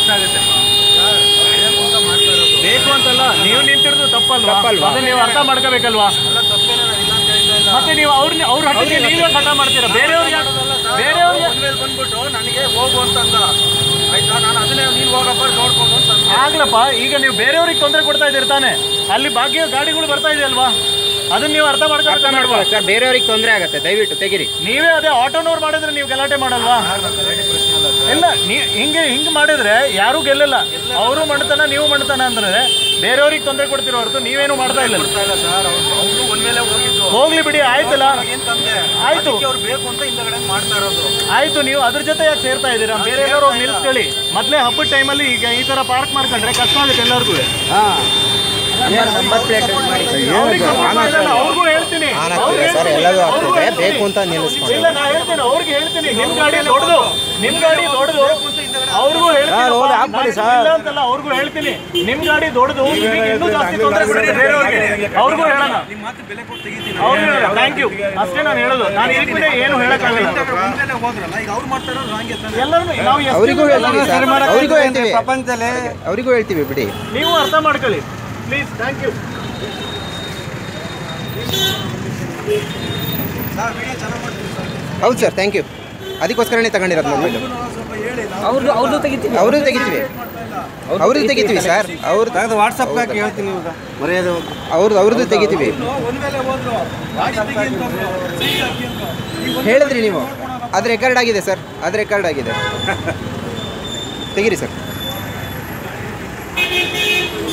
ಕಷ್ಟ ಆಗುತ್ತೆ ಬೇಕು ಅಂತಲ್ಲ ನೀವು ನಿಂತಿರೋದು ತಪ್ಪಲ್ವಾ ತಪ್ಪಲ್ವಾ? ಅದನ್ನ ನೀವು ಅರ್ಥ ಮಾಡ್ಕೋಬೇಕಲ್ವಾ ಮತ್ತೆ ನೀವು ಅವ್ರನ್ನ ಅವ್ರ ಹಟ್ಟಿಗೆ ನೀವೇ ಹಠ ಮಾಡ್ತೀರಾ ಬೇರೆಯವ್ರಿಗೆ ಬೇರೆಯವ್ರಿಗೆ ಮೇಲೆ ಬಂದ್ಬಿಟ್ಟು ನನಗೆ ಹೋಗು ಅಂತಂದ ಆಯ್ತಾ ನಾನು ಅದನ್ನೇ ನೀನು ಹೋಗಪ್ಪ ನೋಡ್ಕೊಂಡು ಅಂತ ಅಂದೆ. ಆಗ್ಲಪ್ಪ ಈಗ ನೀವು ಬೇರೆಯವ್ರಿಗೆ ತೊಂದರೆ ಕೊಡ್ತಾ ಇದ್ದೀರಿ ತಾನೆ ಅಲ್ಲಿ ಭಾಗ್ಯ ಗಾಡಿಗಳು ಬರ್ತಾ ಇದೆಯಲ್ವಾ ಅದನ್ನ ನೀವು ಅರ್ಥ ಅರ್ಥ ಮಾಡ್ಕೊಳ್ತಾ ಮಾಡ್ಕೊಳ್ಳಿ ಸರ್ ಬೇರೆಯವ್ರಿಗೆ ತೊಂದರೆ ಆಗುತ್ತೆ ದಯವಿಟ್ಟು ತೆಗಿರಿ ನೀವೇ ಅದೇ ಆಟೋನವ್ರು ಮಾಡಿದ್ರೆ ನೀವು ಗಲಾಟೆ ಮಾಡಲ್ವಾ ಇಲ್ಲ ನೀ ಹಿಂಗೆ ಹಿಂಗೆ ಮಾಡಿದ್ರೆ ಯಾರೂ ಗೆಲ್ಲಲ್ಲ ಅವರು ಮಾಡ್ತಾನ ನೀವು ಮಾಡ್ತಾನ ಅಂದ್ರೆ ಬೇರೆಯವ್ರಿಗೆ ತೊಂದರೆ ಕೊಡ್ತಿರೋ ಹೊರತು ನೀವೇನು ಮಾಡ್ತಾ ಇಲ್ಲ ಬರ್ತಾ ಇಲ್ಲ ಸರ್ ಅವರು ಒಂದ್ ಮೇಲೆ ಹೋಗಿದ್ದು ಹೋಗ್ಲಿ ಬಿಡಿ ಆಯ್ತಲ್ಲ ಏನ್ ತಂದೆ ಆಯ್ತು. ಅದಕ್ಕೆ ಅವ್ರು ಬೇಕು ಅಂತ ಹಿಂದಗಡೆ ಮಾಡ್ತಾ ಇರೋದು ಆಯ್ತು ನೀವು ಅದ್ರ ಜೊತೆ ಯಾಕೆ ಸೇರ್ತಾ ಇದ್ದೀರಾ ಬೇರೆ ಎಲ್ಲರೂ ಹೋಗಿ ನಿಲ್ಸ್ಕೊಳ್ಳಿ ಮೊದಲೇ ಹಬ್ಬದ ಟೈಮಲ್ಲಿ ಈಗ ಈ ತರ ಪಾರ್ಕ್ ಮಾಡ್ಕೊಂಡ್ರೆ ಕಷ್ಟ ಆಗುತ್ತೆ ಎಲ್ಲರಿಗೂ ನಂಬರ್ ಪ್ಲೇಟ್ ಮಾಡಿ ಅವ್ರಿಗೆ support ಮಾಡಲ್ಲ, ಅವ್ರಿಗೂ ಹೇಳ್ತೀನಿ ಅವ್ರಿಗೆ ಸರ್ ಹೇಳ್ತೀನಿ, ಎಲ್ಲದೂ ಅವ್ರಿಗೂ ಆಗ್ತದೆ ಹೇಳ್ತೀನಿ. ಬೇಕು ಅಂತ ನಿಲ್ಲಿಸ್ಕೊಂಡು ಇಲ್ಲ ನಾ ಹೇಳ್ತೀನಿ ಅವ್ರಿಗೆ ಹೇಳ್ತೀನಿ ನಿಮ್ ಗಾಡಿ ದೊಡ್ಡದು ನಿಮ್ ಗಾಡಿ ದೊಡ್ಡದು ಅವ್ರಿಗೂ ಹೇಳ್ತೀನಿ ಸರ್, ಹೌದು, ಅಪ್ಪ, ಹಾಕ್ಬಿಡಿ ನಾನ್ ಸರ್. ಇಲ್ಲ ಅಂತಲ್ಲ ಅವ್ರಿಗೂ ಹೇಳ್ತೀನಿ ನಿಮ್ ಗಾಡಿ ದೊಡ್ಡದು ನಿಮಗೆ ಇನ್ನೂ ಜಾಸ್ತಿ ತೊಂದರೆ ಕೊಡ್ತೀರಿ ಬೇರೆಯವ್ರಿಗೆ ಅವ್ರಿಗೂ ಹೇಳೋಣ ನಿಮ್ಮ ಮಾತು ಬೆಲೆ ಕೊಟ್ಟು ತೆಗಿತೀನಿ ಅವ್ರಿಗೆ ಥ್ಯಾಂಕ್ ಯು ಅಷ್ಟೇ ನಾನು ಹೇಳೋದು ನಾನು ಇದಕ್ಕೆ ಮುಂದೆ ಏನು ಹೇಳಕ್ಕಾಗಲ್ಲ ಮುಂದೆನೆ ಹೋದ್ರಲ್ಲ ಈಗ ಅವ್ರು ಮಾಡ್ತಾ ಇರೋದು ಹಂಗೆ ತಾನೆ ಎಲ್ಲರೂ ನಾವು ಎಷ್ಟು ಅವರಿಗೂ ಹೇಳ್ತೀವಿ ಸರ್ ಅವರಿಗೂ ಹೇಳ್ತೀವಿ ಪ್ರಪಂಚದಲ್ಲಿ ಅವರಿಗೂ ಹೇಳ್ತೀವಿ ಬಿಡಿ ನೀವು ಅರ್ಥ ಮಾಡ್ಕೊಳ್ಳಿ please thank you sir video ಚೆನ್ನಾಗಿ ಮಾಡ್ತೀವಿ ಸರ್ ಹೌದು ಸರ್ ಥ್ಯಾಂಕ್ ಯು ಅದಕ್ಕೋಸ್ಕರನೇ ತಗೊಂಡಿರೋದು ಮೊಬೈಲು ಸ್ವಲ್ಪ ಹೇಳಿ ಅವ್ರದ್ದು ಅವ್ರದ್ದು ತೆಗಿತೀವಿ ಅವರು ತೆಗಿತೀವಿ ಅವರು ತೆಗಿತೀವಿ ಸರ್ ಅವ್ರದ್ದು ವಾಟ್ಸಪ್ಗೆ ಹಾಕಿ ಹೇಳ್ತೀನಿ ಇವಾಗ ಮರ್ಯಾದೆ ಅವ್ರದ್ದು ಅವ್ರದ್ದು ತೆಗಿತೀವಿ ಒಂದ್ ಮೇಲೆ ಹೋದ್ರು ಗಾಡಿ ತೆಗಿ ಅಂತ ಅಂದ್ರು. ಸೈಡ್ ಹಾಕಿ ಅಂದ್ರು. ಈಗ ಒಂದ್ ಹೇಳಿದ್ರಿ ನೀವು ಅದು ರೆಕಾರ್ಡ್ ಆಗಿದೆ ಸರ್ ಅದು ರೆಕಾರ್ಡ್ ಆಗಿದೆ ತೆಗಿರಿ ಸರ್